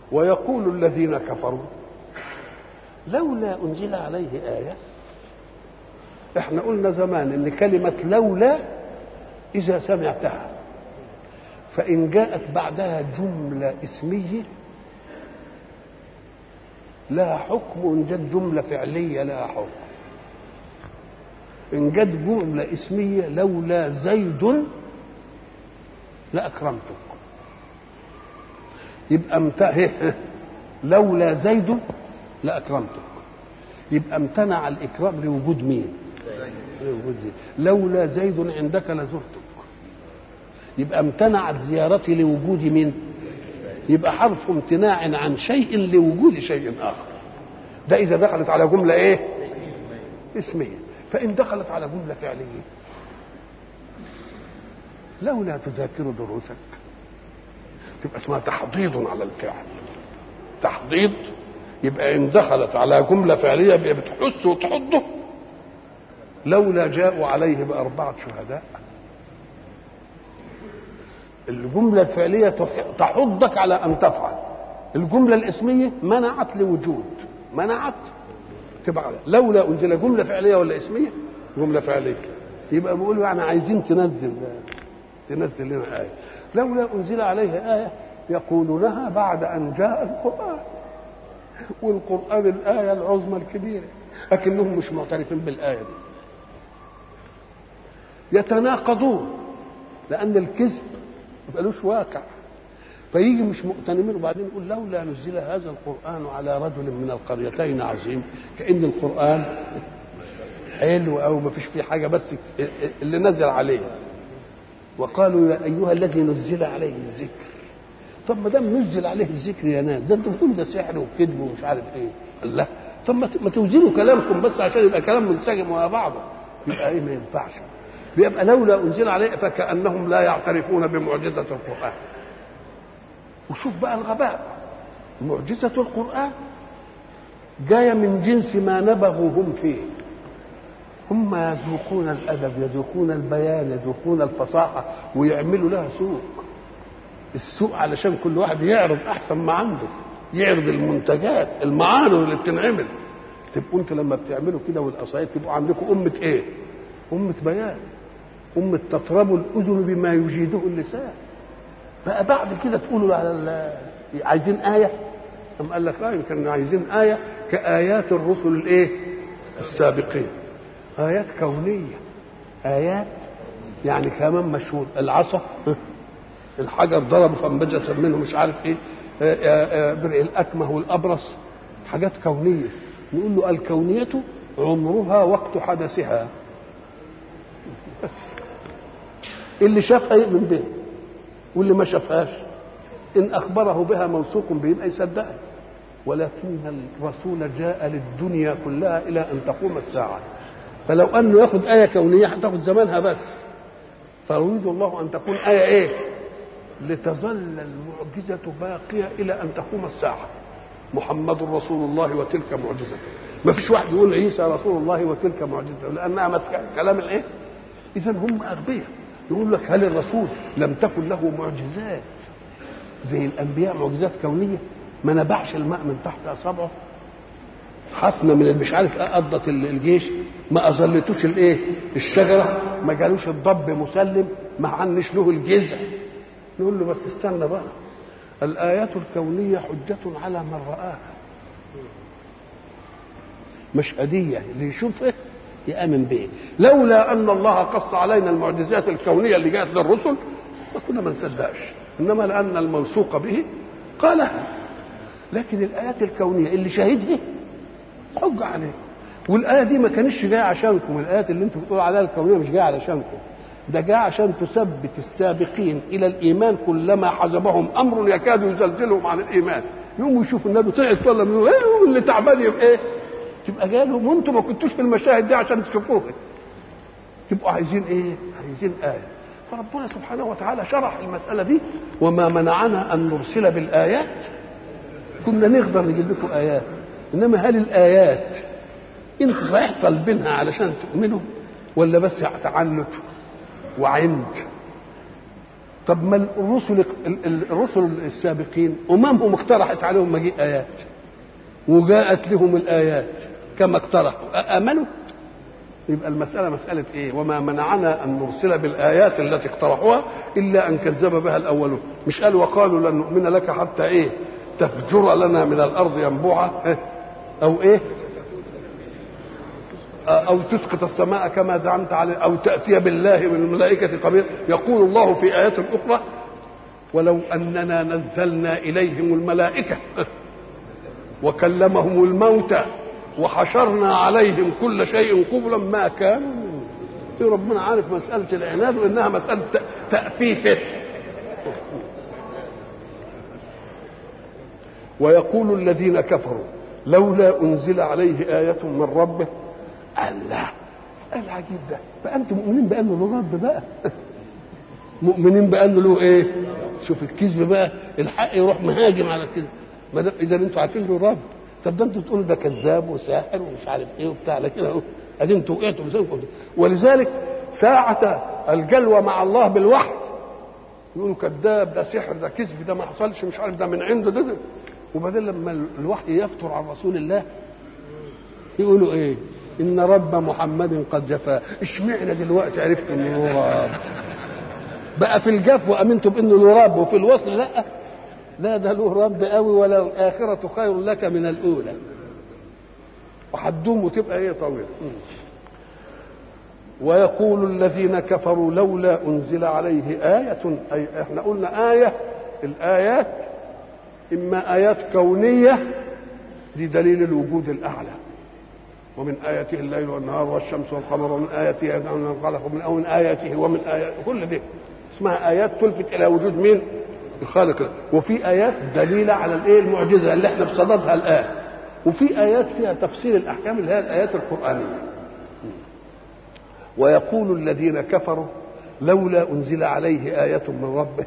ويقول الذين كفروا لولا أنزل عليه آية احنا قلنا زمان ان كلمة لولا إذا سمعتها فإن جاءت بعدها جملة اسمية لها حكم وإن جت جملة فعلية لها حكم إن جت جملة اسمية لولا زيد لأكرمتك يبقى امت... لولا زيد لأكرمتك يبقى امتنع الإكرام لوجود مين؟ لوجود زيد لولا زيد عندك لزرتك يبقى امتنعت زيارتي لوجود مين؟ يبقى حرف امتناع عن شيء لوجود شيء آخر ده إذا دخلت على جملة إيه؟ اسمية فإن دخلت على جملة فعلية لولا تذاكر دروسك تبقى اسمها تحضيض على الفعل تحضيض يبقى ان دخلت على جمله فعليه يبقى بتحث وتحضه لولا جاءوا عليه باربعه شهداء الجمله الفعليه تحضك على ان تفعل الجمله الاسميه منعت لوجود منعت تبقى لولا انزل جمله فعليه ولا اسميه جمله فعليه يبقى بيقولوا يعني عايزين تنزل تنزل لنا ايه لولا انزل عليه ايه يقولونها بعد ان جاء القران والقران الايه العظمى الكبيره لكنهم مش معترفين بالايه دي يتناقضون لان الكذب ما له واقع فيجي مش مؤتنمين وبعدين يقول لولا نزل هذا القران على رجل من القريتين عظيم كان القران حلو او ما فيش فيه حاجه بس اللي نزل عليه وقالوا يا ايها الذي نزل عليه الذكر طب ما دام نزل عليه الذكر يا ناس ده انتوا بتقولوا ده سحر وكذب ومش عارف ايه الله طب ما توزنوا كلامكم بس عشان يبقى كلام منسجم مع بعضه يبقى ايه ما ينفعش بيبقى لولا انزل عليه فكانهم لا يعترفون بمعجزه القران وشوف بقى الغباء معجزه القران جايه من جنس ما نبغوا هم فيه هم يذوقون الادب يذوقون البيان يذوقون الفصاحه ويعملوا لها سوق السوق علشان كل واحد يعرض احسن ما عنده يعرض المنتجات المعارض اللي بتنعمل تبقوا انتوا لما بتعملوا كده والقصايد تبقوا عندكم امه ايه؟ امه بيان امه تطرب الاذن بما يجيده اللسان بقى بعد كده تقولوا على عايزين ايه أم قال لك اه يمكن عايزين ايه كايات الرسل الايه؟ السابقين آيات كونية آيات يعني كمان مشهور العصا الحجر ضربه فانبجس منه مش عارف ايه برء الأكمه والأبرص حاجات كونية نقول له الكونية عمرها وقت حدثها بس اللي شافها يؤمن بها واللي ما شافهاش إن أخبره بها موثوق به يبقى يصدقها ولكن الرسول جاء للدنيا كلها إلى أن تقوم الساعة فلو انه ياخذ ايه كونيه هتاخذ زمانها بس فيريد الله ان تكون ايه ايه لتظل المعجزه باقيه الى ان تقوم الساعه محمد رسول الله وتلك معجزته ما فيش واحد يقول عيسى رسول الله وتلك معجزته لانها ماسكه كلام الايه اذا هم اغبياء يقول لك هل الرسول لم تكن له معجزات زي الانبياء معجزات كونيه ما نبعش الماء من تحت اصابعه حفنه من مش عارف قضت الجيش ما اظلتوش الايه الشجره ما جالوش الضب مسلم ما عنش له الجذع نقول له بس استنى بقى الايات الكونيه حجه على من راها مش هديه اللي يشوفه يامن به لولا ان الله قص علينا المعجزات الكونيه اللي جاءت للرسل ما كنا ما نصدقش انما لان الموثوق به قالها لكن الايات الكونيه اللي شاهدها حجه عليه والايه دي ما كانتش جايه عشانكم الايات اللي انتم بتقولوا عليها الكونيه مش جايه علشانكم ده جاء عشان تثبت السابقين الى الايمان كلما حجبهم امر يكاد يزلزلهم عن الايمان يقوموا يشوفوا النبي طلعت ولا من ايه واللي تعبان يبقى ايه تبقى جالهم وانتم ما كنتوش في المشاهد دي عشان تشوفوها تبقوا عايزين ايه عايزين ايه فربنا سبحانه وتعالى شرح المساله دي وما منعنا ان نرسل بالايات كنا نقدر نجيب لكم ايات انما هل الايات انت صحيح طالبينها علشان تؤمنوا ولا بس تعنت وعند طب ما الرسل الرسل السابقين اممهم اقترحت عليهم مجيء ايات وجاءت لهم الايات كما اقترحوا امنوا يبقى المسألة مسألة إيه؟ وما منعنا أن نرسل بالآيات التي اقترحوها إلا أن كذب بها الأولون، مش قال وقالوا لن نؤمن لك حتى إيه؟ تفجر لنا من الأرض ينبوعا إيه؟ أو إيه؟ أو تسقط السماء كما زعمت عليه أو تأتي بالله والملائكة قبيل يقول الله في آيات أخرى ولو أننا نزلنا إليهم الملائكة وكلمهم الموتى وحشرنا عليهم كل شيء قبلا ما كانوا ربنا عارف مسألة العناد وإنها مسألة تأفيفه ويقول الذين كفروا لولا أنزل عليه آية من ربه الله العجيب ده فأنتم مؤمنين بأنه له رب بقى مؤمنين بأنه له إيه شوف الكذب بقى الحق يروح مهاجم على كده ما دام إذا أنتم عارفين له رب طب ده انتوا تقولوا ده كذاب وساحر ومش عارف ايه وبتاع على كده اهو ادي انتوا وقعتوا بسببكم ولذلك ساعة الجلوة مع الله بالوحي يقولوا كذاب ده سحر ده كذب ده ما حصلش مش عارف ده من عنده ده, ده. وبعدين لما الوحي يفتر عن رسول الله يقولوا ايه ان رب محمد قد جفا اشمعنى دلوقتي عرفتوا انه له رب بقى في الجف وامنتم بانه له رب وفي الوصل لا لا ده له رب قوي ولا الآخرة خير لك من الأولى وحدوم وتبقى ايه طويل ويقول الذين كفروا لولا أنزل عليه آية أي احنا قلنا آية الآيات إما آيات كونية دي دليل الوجود الأعلى ومن آياته الليل والنهار والشمس والقمر ومن آياته أن خلق ومن ومن آياته ومن آياته كل دي اسمها آيات تلفت إلى وجود مين؟ الخالق وفي ايات دليله على الايه المعجزه اللي احنا بصددها الان وفي ايات فيها تفصيل الاحكام اللي هي الايات القرانيه ويقول الذين كفروا لولا انزل عليه ايه من ربه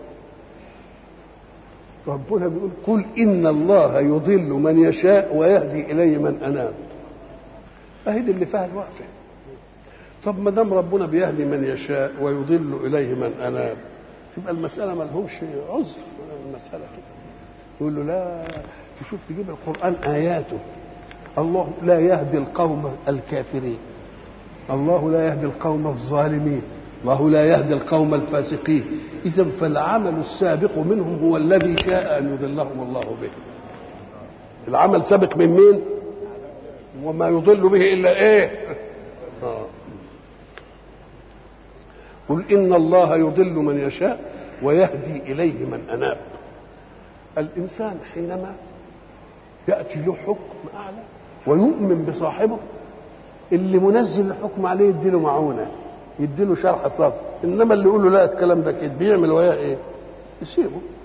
ربنا بيقول قل ان الله يضل من يشاء ويهدي اليه من اناب اهي دي اللي فيها الوقفه طب ما دام ربنا بيهدي من يشاء ويضل اليه من اناب تبقى المسألة ما لهمش عذر المسألة كده يقول له لا تشوف تجيب القرآن آياته الله لا يهدي القوم الكافرين الله لا يهدي القوم الظالمين الله لا يهدي القوم الفاسقين إذا فالعمل السابق منهم هو الذي شاء أن يضلهم الله به العمل سابق من مين وما يضل به إلا إيه آه. قل إن الله يضل من يشاء ويهدي إليه من أناب الإنسان حينما يأتي له حكم أعلى ويؤمن بصاحبه اللي منزل الحكم عليه يديله معونة يديله شرح صبر إنما اللي يقول له لا الكلام ده كده بيعمل وياه إيه يسيبه